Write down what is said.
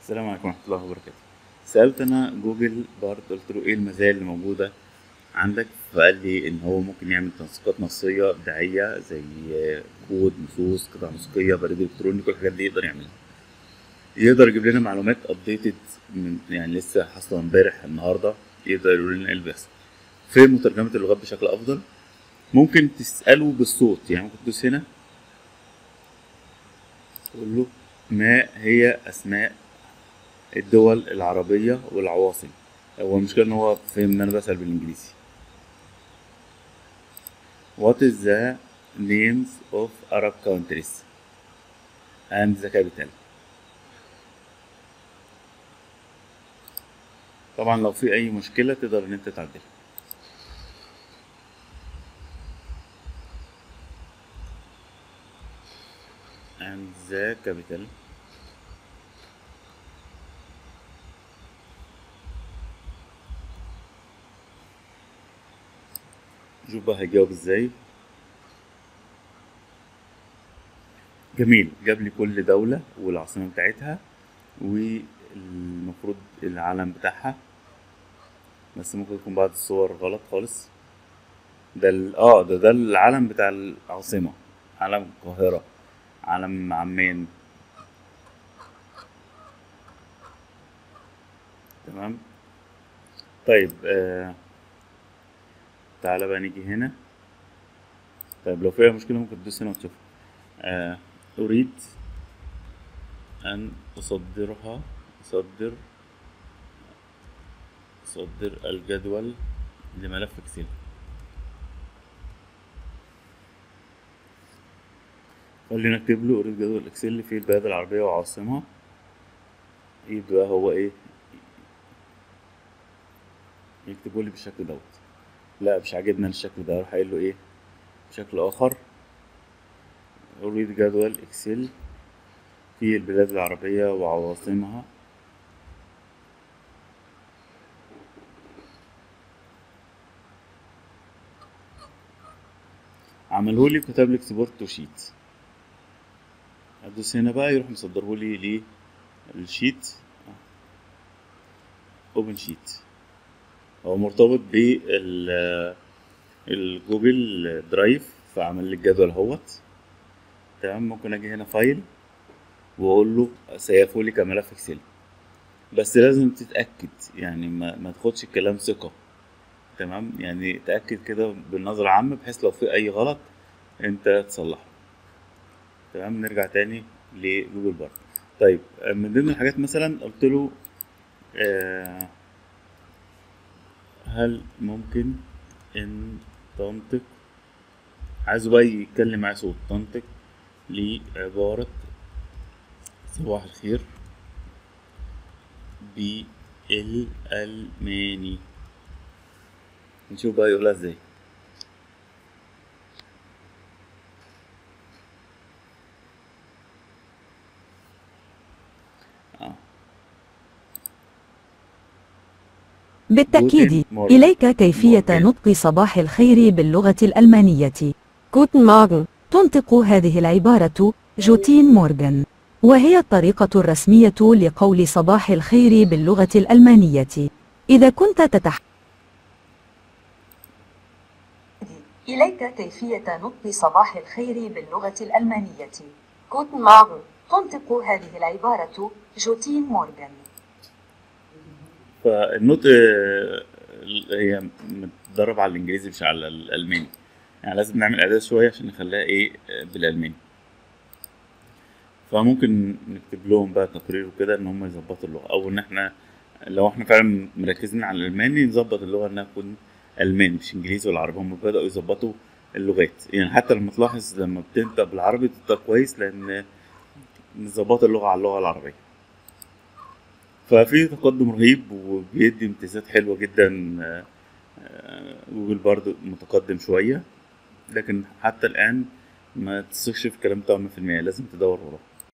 السلام عليكم ورحمة الله وبركاته سألت أنا جوجل بارد قلت له إيه المزايا اللي موجودة عندك فقال لي إن هو ممكن يعمل تنسيقات نصية إبداعية زي كود نصوص قطع موسيقية بريد إلكتروني كل الحاجات دي يقدر يعملها يقدر يجيب لنا معلومات أبديتد من يعني لسه حاصلة امبارح النهاردة يقدر يقول لنا إيه اللي بيحصل في مترجمة اللغات بشكل أفضل ممكن تسأله بالصوت يعني ممكن تدوس هنا تقول له ما هي أسماء الدول العربية والعواصم هو المشكلة إن هو فاهم إن أنا بسأل بالإنجليزي What is the names of Arab countries and the capital طبعا لو في أي مشكلة تقدر إن أنت تعدلها and the capital شوف بقى هيجاوب ازاي جميل جاب لي كل دولة والعاصمة بتاعتها والمفروض العلم بتاعها بس ممكن يكون بعض الصور غلط خالص ده ال- اه ده ده العلم بتاع العاصمة علم القاهرة علم عمان تمام طيب آه تعالى بقى نيجي هنا طيب لو فيها مشكلة ممكن تدوس هنا وتشوفها آه أريد أن أصدرها أصدر أصدر الجدول لملف إكسل خلينا نكتب له أريد جدول إكسل في البلاد العربية وعاصمها يبقى هو إيه يكتبوا لي بالشكل دوت لا مش عاجبنا الشكل ده اروح قايل له ايه بشكل اخر اريد جدول اكسل في البلاد العربية وعواصمها عمله لي وكتب لي اكسبورت تو شيت ادوس هنا بقى يروح مصدره لي للشيت اوبن شيت هو مرتبط بال الجوجل درايف فعمل لي الجدول اهوت تمام ممكن اجي هنا فايل واقول له سيفه لي كملف اكسل بس لازم تتاكد يعني ما, ما تاخدش الكلام ثقه تمام يعني تاكد كده بالنظره عامه بحيث لو في اي غلط انت تصلحه تمام نرجع تاني لجوجل بارد طيب من ضمن الحاجات مثلا قلت له آه هل ممكن ان تنطق عايزه بقى يتكلم معايا صوت تنطق لعبارة صباح الخير بالألماني نشوف بقى يقولها ازاي آه. بالتأكيد Guten Morgen. إليك كيفية Morgen. نطق صباح الخير باللغة الألمانية Guten Morgen. تنطق هذه العبارة جوتين مورغان وهي الطريقة الرسمية لقول صباح الخير باللغة الألمانية إذا كنت تتح إليك كيفية نطق صباح الخير باللغة الألمانية Guten Morgen. تنطق هذه العبارة جوتين مورغان فالنطق آه، هي متدرب على الانجليزي مش على الالماني يعني لازم نعمل اعداد شويه عشان نخليها ايه آه، بالالماني فممكن نكتب لهم بقى تقرير وكده ان هم يظبطوا اللغه او ان احنا لو احنا فعلا مركزين على الالماني نظبط اللغه انها تكون الماني مش انجليزي ولا عربي هم بداوا يظبطوا اللغات يعني حتى لما تلاحظ لما بتنطق بالعربي تنطق كويس لان مظبط اللغه على اللغه العربيه ففي تقدم رهيب وبيدي امتيازات حلوه جدا آه، آه، جوجل برضو متقدم شويه لكن حتى الان ما تثقش في الكلام بتاعه 100% لازم تدور وراه